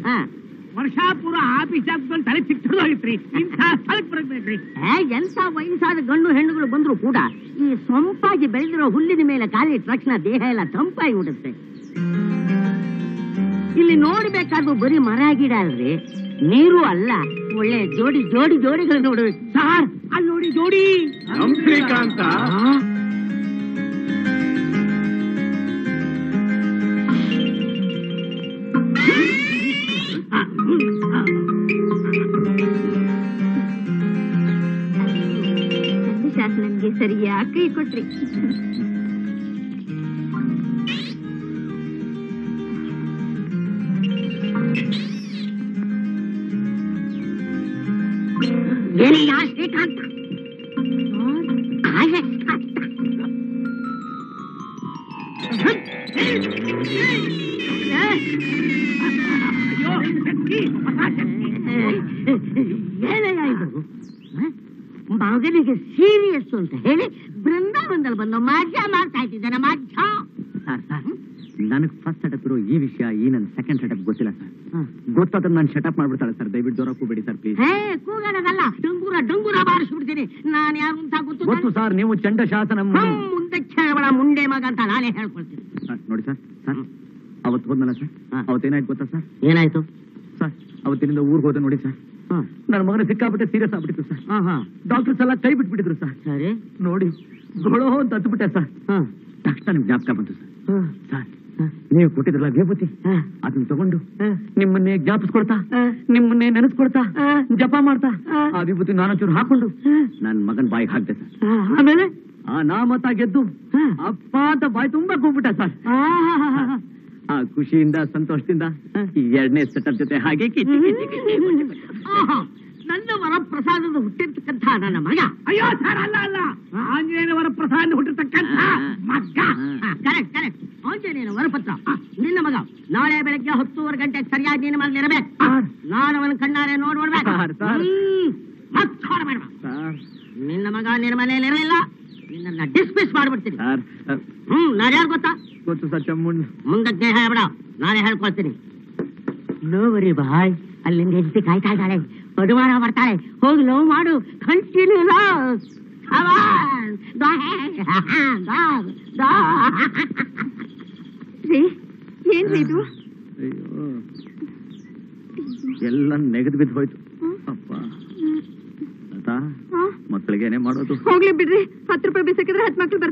ಹಾ ವರ್ಷಾಪುರ ಆಫೀಸ್ ಹಾಕ್ಕೊಂಡು ತಲೆ ಚಿಕ್ಕ ಹೋಗಿತ್ರಿ ಇಂಥ ಸ್ಥಳಕ್ಕೆ ಬರಬೇಕ್ರಿ ಏ, ಎಂತ ವಯಸ್ಸಾದ ಗಂಡು ಹೆಣ್ಣುಗಳು ಬಂದ್ರು ಕೂಡ ಈ ಸೊಂಪಾಗಿ ಬೆಳೆದಿರೋ ಹುಲ್ಲಿನ ಮೇಲೆ ಕಾಲಿಟ್ಟ ತಕ್ಷಣ ದೇಹ ಎಲ್ಲ ತಂಪಾಗಿ ಬಿಡುತ್ತೆ ಇಲ್ಲಿ ನೋಡ್ಬೇಕಾದ್ರು ಬರೀ ಮರ ಗಿಡ ಅಲ್ರಿ ನೀರು ಅಲ್ಲ ಒಳ್ಳೆ ಜೋಡಿ ಜೋಡಿ ಜೋಡಿಗಳು ನೋಡು ಸಾರ್ ಅಲ್ಲಿ ನೋಡಿ ಜೋಡಿ ಶ್ರೀಕಾಂತ ಶಾಸನನ್ಗೆ ಸರಿಯಾಗಿ ಕೈ ಕೊಟ್ರಿ ಏನಿಲ್ಲ ಶ್ರೀಕಾಂತ ಹಾಗೆ ಅಯ್ಯೋ ಶಕ್ತಿ ಹೊಸ ಶಕ್ತಿ ಏನಯ್ಯ ಇದು ಹ? ಮಗನಿಗೆ ಸೀರಿಯಸ್ ಅಂತ ಹೇಳಿ ಬೃಂದಾವನದಲ್ಲಿ ಬಂದು ಮಜಾ ಮಾಡ್ತಾ ಇಟ್ಟಿದ್ದಾನೆ ಮಜಾ ಸರ್ ಸರ್ ನನಗೆ ಫಸ್ಟ್ ಸೆಟಪ್ ಇರೋ ಈ ವಿಷಯ ಈ ನನ್ನ ಸೆಕೆಂಡ್ ಸೆಟಪ್ ಗೊತ್ತಿಲ್ಲ ಸರ್ ಗೊತ್ತಾದ್ರೆ ನಾನು ಶಟಪ್ ಮಾಡ್ಬಿಡ್ತಾಳೆ ಸರ್ ದಯವಿಟ್ಟು ಜೋರ ಕೂಬೇಡಿ ಸರ್ ಪ್ಲೀಸ್ ಹೇ ಕೂಗಾಡೋದಲ್ಲ ಡಂಗೂರ ಡಂಗೂರ ಬಾರಿಸ್ಬಿಡ್ತೀನಿ ನಾನು ಯಾರು ಅಂತ ಗೊತ್ತು ಗೊತ್ತು ಸರ್ ನೀವು ಚಂಡ ಶಾಸನ ಹ್ಮ್, ಮುಂದೆ ಕೇಳಬೇಡ ಮುಂಡೆ ಮಗ ಅಂತ ನಾನೇ ಹೇಳ್ಕೊಳ್ತೀನಿ ಸರ್, ನೋಡಿ ಸರ್ ಸರ್ ಅವತ್ತು ಹೋದ್ನಲ್ಲ ಸರ್ ಹಾ. ಅವತ್ತೇನಾಯ್ತು ಗೊತ್ತಾ ಸರ್ ಏನಾಯ್ತು ಸರ್ ಅವತ್ತಿನಿಂದ ಊರಿಗೆ ಹೋದೆ ನೋಡಿ ಸರ್ ನನ್ನ ಮಗನ ಸಿಕ್ಕಾಬಿಟ್ಟೆ ಸೀರಿಯಸ್ ಆಗ್ಬಿಟ್ಟಿತ್ತು ಸರ್ ಡಾಕ್ಟರ್ಸ್ ಎಲ್ಲ ಕೈ ಬಿಟ್ಬಿಟ್ಟಿದ್ರು ಸರ್ ಸರಿ ನೋಡಿ ಗೊಳೋ ಅಂತ ಹತ್ಬಿಟ್ಟೆ ಸರ್ ಹ್ಮ್ ತಕ್ಷಣ ನಿಮ್ಗೆ ಜ್ಞಾಪಕ ಬಂತು ಸರ್ ಹ್ಮ್ ಸರ್ ನೀವು ಕೊಟ್ಟಿದ್ರಲ್ಲ ವಿಭೂತಿ ಹ್ಮ್ ಅದನ್ನ ತಗೊಂಡು ಹ್ಮ್ ನಿಮ್ಮನ್ನೇ ಜ್ಞಾಪಿಸ್ಕೊಳ್ತಾ ಹ್ಮ್. ನಿಮ್ಮನ್ನೇ ನೆನೆಸ್ಕೊಳ್ತಾ ಹ್ಮ್. ಜಪ ಮಾಡ್ತಾ ಹ್ಮ್. ಆ ವಿಭೂತಿ ನಾನೊಂಚೂರು ಹಾಕೊಂಡು ಹ್ಮ್. ನನ್ ಮಗನ್ ಬಾಯಿಗೆ ಹಾಕ್ದೆ ಸರ್ ಹ್ಮ್. ಆಮೇಲೆ ಆ ನಾಮತ ಗೆದ್ದು ಹ್ಮ್. ಅಪ್ಪ ಅಂತ ಬಾಯಿ ತುಂಬಾ ಕೂಗ್ಬಿಟ್ಟ ಸರ್ ಆಹಾಹಾಹಾ. ಆ ಖುಷಿಯಿಂದ ಸಂತೋಷದಿಂದ ಈ ಎರಡನೇ ಸೆಟಪ್ ಜೊತೆ ಹಾಗೆ ಕಿಚ್ಚಿ ಕಿಚ್ಚಿ ಕಿಚ್ಚಿ ಕಿಚ್ಚಿ ಕಿಚ್ಚಿ. ಆಹಾ, ನನ್ನ ವರಪ್ರಸಾದದ ಹುಟ್ಟಿರ್ತಕ್ಕಂಥ ನನ್ನ ಮಗ ಅಯ್ಯೋ ಸರ್ ಅಲ್ಲ ಅಲ್ಲ ಆಂಜನೇಯನವರ ಪ್ರಸಾದ ಹುಟ್ಟಿರ್ತಕ್ಕಂಥ ಮಗ್ಗ ಕರೆಕ್ಟ್ ಕರೆಕ್ಟ್ ಆಂಜನೇಯನ ವರಪತ್ರ ಆ, ನಿನ್ನ ಮಗ ನಾಳೆ ಬೆಳಗ್ಗೆ ಹತ್ತೂವರೆ ಗಂಟೆಗೆ ಸರಿಯಾಗಿ ನಿನ್ನ ಮನೇಲಿ ಇರಬೇಕು ಸರ್, ನಾನು ಅವನ ಕಣ್ಣಾರೆ ನೋಡ್ ನೋಡ್ಬೇಕು ಸರ್, ಸರ್. ಹ್ಮ್, ಮತ್ತ್ ಹೊರ ಬೇಡ ಸರ್, ನಿನ್ನ ಮಗ ನಿನ್ನ ಮನೇಲಿ ಇರಲಿಲ್ಲ ನಿನ್ನ ಡಿಸ್ಮಿಸ್ ಮಾಡ್ಬಿಡ್ತೀನಿ ಸರ್, ಸರ್, ಹ್ಮ್ ನಾನು ಯಾರು ಗೊತ್ತಾ ಗೊತ್ತು ಸರ್ ಚಮ್ಮುಂಡ್ ಮುಂದಕ್ಕೆ ಹೇಳ್ಬೇಡ ನಾನೇ ಹೇಳ್ಕೊಳ್ತೀನಿ ನೋವರಿ ಬಾಯ್ ಅಲ್ಲಿ ನಿಂಗೆ ಹೆಂಡತಿ ಕಾಯ್ತಾ ಇದ್ದಾಳೆ ಮದುವಾರ ಬರ್ತಾಳೆ ಹೋಗಿ ಲವ್ ಮಾಡು ಕಂಟಿನ್ಯೂ ಲವ್ ರೀ ಏನ್ರಿ ಇದು ಅಯ್ಯೋ ಎಲ್ಲ ನೆಗೆದು ಬಿದ್ದು ಹೋಯ್ತು ಹ್ಮ್. ಅಪ್ಪ ಆತಾ ಹಾ? ಮಕ್ಕಳಿಗೇನೆ ಮಾಡೋದು ಹೋಗ್ಲಿ ಬಿಡ್ರಿ ಹತ್ತು ರೂಪಾಯಿ ಬಿಸಾಕಿದ್ರೆ ಹತ್ತು ಮಕ್ಳು ಬರ್ತಾರೆ